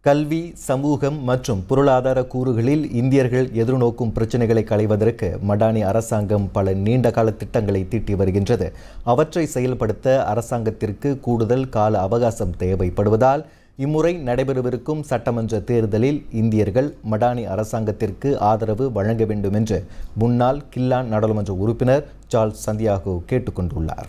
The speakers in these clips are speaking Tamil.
கல்வி சமூகம் மற்றும் பொருளாதார கூறுகளில் இந்தியர்கள் எதிர்நோக்கும் பிரச்சினைகளை களைவதற்கு மடானி அரசாங்கம் பல நீண்டகால திட்டங்களை தீட்டி வருகின்றது அவற்றை செயல்படுத்த அரசாங்கத்திற்கு கூடுதல் கால அவகாசம் தேவைப்படுவதால் இம்முறை நடைபெறவிருக்கும் சட்டமன்ற தேர்தலில் இந்தியர்கள் மடானி அரசாங்கத்திற்கு ஆதரவு வழங்க வேண்டும் என்று முன்னாள் கில்லான் நாடாளுமன்ற உறுப்பினர் சார்ல்ஸ் சந்தியாகோ கேட்டுக்கொண்டுள்ளார்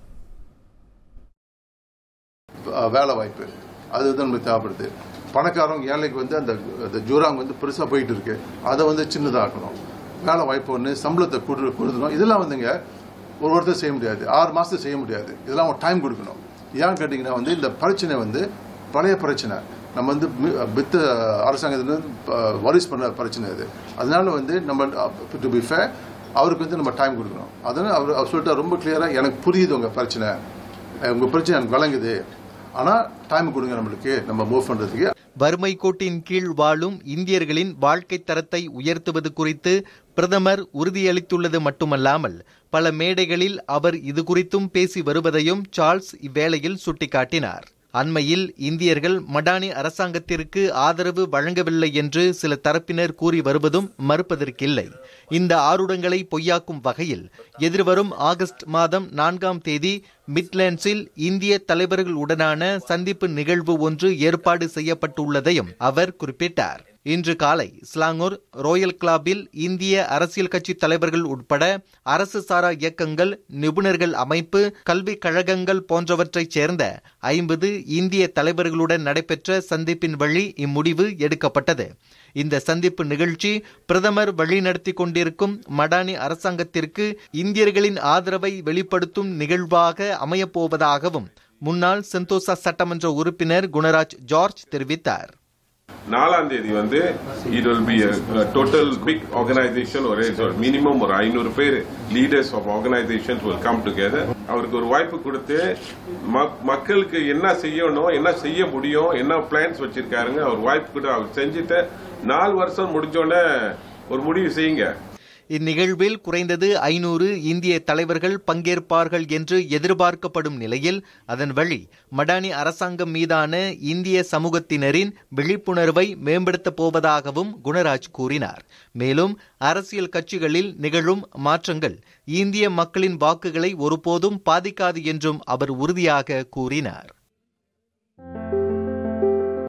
வேலை வாய்ப்பு அதுதான் நம்மளுக்கு தேவைப்படுது பணக்காரங்க ஏழைக்கு வந்து அந்த அந்த ஜூராங் வந்து பெருசாக போயிட்டு இருக்கு அதை வந்து சின்னதாக்கணும் வேலை வாய்ப்பு ஒன்று சம்பளத்தை கொடு கொடுக்கணும் இதெல்லாம் வந்துங்க ஒரு ஒருத்தர் செய்ய முடியாது ஆறு மாதத்துக்கு செய்ய முடியாது இதெல்லாம் ஒரு டைம் கொடுக்கணும் ஏன் கேட்டிங்கன்னா வந்து இந்த பிரச்சனை வந்து பழைய பிரச்சனை நம்ம வந்து வித்த அரசாங்கத்தில் வரிஸ் பண்ண பிரச்சனை இது அதனால வந்து நம்ம டு பி ஃபே அவருக்கு வந்து நம்ம டைம் கொடுக்கணும் அதனால் அவர் அவர் சொல்லிட்டு ரொம்ப கிளியராக எனக்கு புரியுது உங்கள் பிரச்சனை உங்கள் பிரச்சனை எனக்கு வழங்குது ஆனால் டைம் கொடுங்க நம்மளுக்கு நம்ம மூவ் பண்ணுறதுக்கு வறுமை கோட்டின் கீழ் வாழும் இந்தியர்களின் வாழ்க்கை தரத்தை உயர்த்துவது குறித்து பிரதமர் உறுதியளித்துள்ளது மட்டுமல்லாமல் பல மேடைகளில் அவர் இது குறித்தும் பேசி வருவதையும் சார்ல்ஸ் இவ்வேளையில் சுட்டிக்காட்டினார் அண்மையில் இந்தியர்கள் மடானி அரசாங்கத்திற்கு ஆதரவு வழங்கவில்லை என்று சில தரப்பினர் கூறி வருவதும் மறுப்பதற்கில்லை இந்த ஆருடங்களை பொய்யாக்கும் வகையில் எதிர்வரும் ஆகஸ்ட் மாதம் நான்காம் தேதி மிட்லேண்ட்ஸில் இந்திய தலைவர்களுடனான சந்திப்பு நிகழ்வு ஒன்று ஏற்பாடு செய்யப்பட்டுள்ளதையும் அவர் குறிப்பிட்டார் இன்று காலை ஸ்லாங்கூர் ரோயல் கிளப்பில் இந்திய அரசியல் கட்சி தலைவர்கள் உட்பட அரசு சாரா இயக்கங்கள் நிபுணர்கள் அமைப்பு கல்விக் கழகங்கள் போன்றவற்றைச் சேர்ந்த ஐம்பது இந்திய தலைவர்களுடன் நடைபெற்ற சந்திப்பின் வழி இம்முடிவு எடுக்கப்பட்டது இந்த சந்திப்பு நிகழ்ச்சி பிரதமர் வழிநடத்தி கொண்டிருக்கும் மடானி அரசாங்கத்திற்கு இந்தியர்களின் ஆதரவை வெளிப்படுத்தும் நிகழ்வாக அமையப்போவதாகவும் முன்னாள் செந்தோசா சட்டமன்ற உறுப்பினர் குணராஜ் ஜார்ஜ் தெரிவித்தார் நாலாம் தேதி வந்து it will be total big organisation ஒரு மினிமம் ஒரு ஐநூறு பேர் leaders of organisation will come together அவருக்கு ஒரு வாய்ப்பு கொடுத்து மக்களுக்கு என்ன செய்யணும் என்ன செய்ய முடியும் என்ன பிளான்ஸ் வச்சிருக்காருங்க அவர் வாய்ப்பு கூட அவர் செஞ்சுட்டு நாலு வருஷம் முடிஞ்சோடனே ஒரு முடிவு செய்யுங்க இந்நிகழ்வில் குறைந்தது ஐநூறு இந்திய தலைவர்கள் பங்கேற்பார்கள் என்று எதிர்பார்க்கப்படும் நிலையில் அதன் வழி மடானி அரசாங்கம் மீதான இந்திய சமூகத்தினரின் விழிப்புணர்வை மேம்படுத்தப் போவதாகவும் குணராஜ் கூறினார் மேலும் அரசியல் கட்சிகளில் நிகழும் மாற்றங்கள் இந்திய மக்களின் வாக்குகளை ஒருபோதும் பாதிக்காது என்றும் அவர் உறுதியாக கூறினார்